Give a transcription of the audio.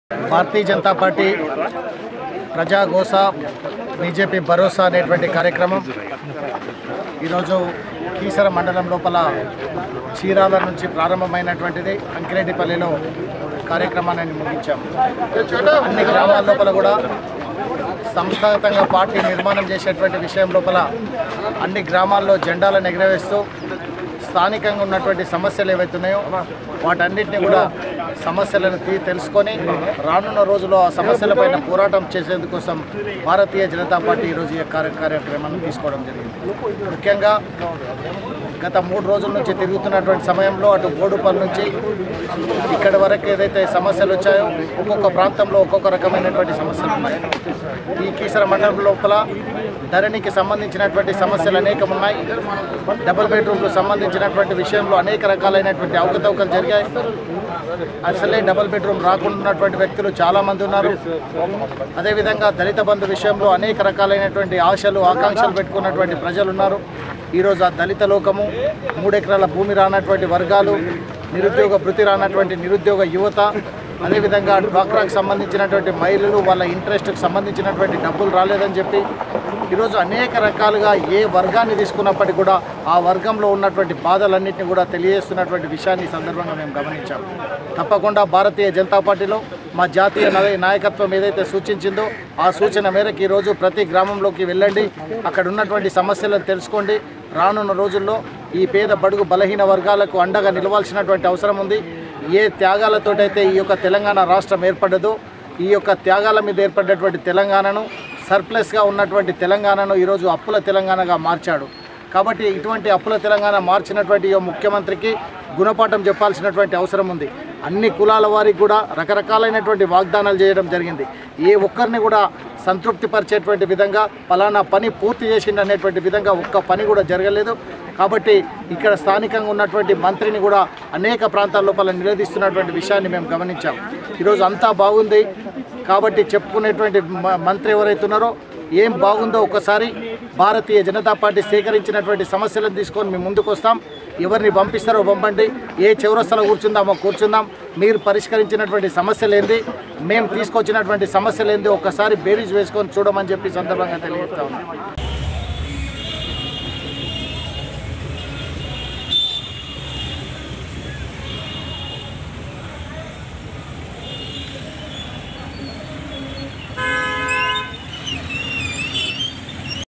భారతీయ జనతా పార్టీ ప్రజాగోస బీజేపీ భరోసా అనేటువంటి కార్యక్రమం ఈరోజు కీసర మండలం లోపల చీరాల నుంచి ప్రారంభమైనటువంటిది అంకిరెడ్డిపల్లిలో కార్యక్రమాన్ని ముగించాం అన్ని గ్రామాల లోపల కూడా సంస్థాగతంగా పార్టీ నిర్మాణం చేసేటువంటి విషయం లోపల అన్ని గ్రామాల్లో జెండాలను ఎగరవేస్తూ స్థానికంగా ఉన్నటువంటి సమస్యలు ఏవైతున్నాయో వాటన్నిటిని కూడా సమస్యలను తీ తెలుసుకొని రానున్న రోజుల్లో ఆ సమస్యలపైన పోరాటం చేసేందుకోసం భారతీయ జనతా పార్టీ ఈరోజు ఈ కార్య కార్యక్రమాన్ని తీసుకోవడం జరిగింది ముఖ్యంగా గత మూడు రోజుల నుంచి తిరుగుతున్నటువంటి సమయంలో అటు బోడుపల్లి నుంచి ఇక్కడి వరకు ఏదైతే సమస్యలు వచ్చాయో ఒక్కొక్క ప్రాంతంలో ఒక్కొక్క రకమైనటువంటి సమస్యలు ఉన్నాయి ఈ కీసర మండలం లోపల ధరణికి సంబంధించినటువంటి సమస్యలు అనేకం ఉన్నాయి డబుల్ బెడ్రూమ్కు సంబంధించినటువంటి విషయంలో అనేక రకాలైనటువంటి అవకతవకలు జరిగాయి అసలే డబుల్ బెడ్రూమ్ రాకుండా ఉన్నటువంటి వ్యక్తులు చాలామంది ఉన్నారు అదేవిధంగా దళిత బంధు విషయంలో అనేక రకాలైనటువంటి ఆశలు ఆకాంక్షలు పెట్టుకున్నటువంటి ప్రజలు ఉన్నారు ఈరోజు ఆ దళిత లోకము మూడెకరాల భూమి రానటువంటి వర్గాలు నిరుద్యోగ భృతి రానటువంటి నిరుద్యోగ యువత అదేవిధంగా డ్వాక్రాకు సంబంధించినటువంటి మహిళలు వాళ్ళ ఇంట్రెస్ట్కి సంబంధించినటువంటి డబ్బులు రాలేదని చెప్పి ఈరోజు అనేక రకాలుగా ఏ వర్గాన్ని తీసుకున్నప్పటికీ కూడా ఆ వర్గంలో ఉన్నటువంటి బాధలన్నింటినీ కూడా తెలియజేస్తున్నటువంటి విషయాన్ని ఈ సందర్భంగా మేము గమనించాం తప్పకుండా భారతీయ జనతా పార్టీలో మా జాతీయ నాయ- నాయకత్వం ఏదైతే సూచించిందో ఆ సూచన మేరకు ఈరోజు ప్రతి గ్రామంలోకి వెళ్ళండి అక్కడ ఉన్నటువంటి సమస్యలను తెలుసుకోండి రానున్న రోజుల్లో ఈ పేద బడుగు బలహీన వర్గాలకు అండగా నిలవాల్సినటువంటి అవసరం ఉంది ఏ త్యాగాలతోటైతే ఈ యొక్క తెలంగాణ రాష్ట్రం ఏర్పడ్డదో ఈ యొక్క త్యాగాల మీద ఏర్పడ్డటువంటి తెలంగాణను సర్ప్లస్గా ఉన్నటువంటి తెలంగాణను ఈరోజు అప్పుల తెలంగాణగా మార్చాడు కాబట్టి ఇటువంటి అప్పుల తెలంగాణ మార్చినటువంటి ఈ ముఖ్యమంత్రికి గుణపాఠం చెప్పాల్సినటువంటి అవసరం ఉంది అన్ని కులాల వారికి కూడా రకరకాలైనటువంటి వాగ్దానాలు చేయడం జరిగింది ఏ ఒక్కరిని కూడా సంతృప్తిపరిచేటువంటి విధంగా పలానా పని పూర్తి చేసిండు అనేటువంటి విధంగా ఒక్క పని కూడా జరగలేదు కాబట్టి ఇక్కడ స్థానికంగా ఉన్నటువంటి మంత్రిని కూడా అనేక ప్రాంతాల లోపల నిలదీస్తున్నటువంటి విషయాన్ని మేము గమనించాం ఈరోజు అంతా బాగుంది కాబట్టి చెప్పుకునేటువంటి మ- మంత్రి ఎవరైతే ఉన్నారో ఏం బాగుందో ఒకసారి భారతీయ జనతా పార్టీ సేకరించినటువంటి సమస్యలను తీసుకొని మేము ముందుకు వస్తాం ఎవరిని పంపిస్తారో పంపండి ఏ చౌరస్తాలో కూర్చుందామో కూర్చుందాం మీరు పరిష్కరించినటువంటి సమస్యలు ఏంది మేము తీసుకొచ్చినటువంటి సమస్యలు ఏంది ఒక్కసారి బేరీజ్ వేసుకొని చూడమని చెప్పి సందర్భంగా తెలియజేస్తా ఉన్నాం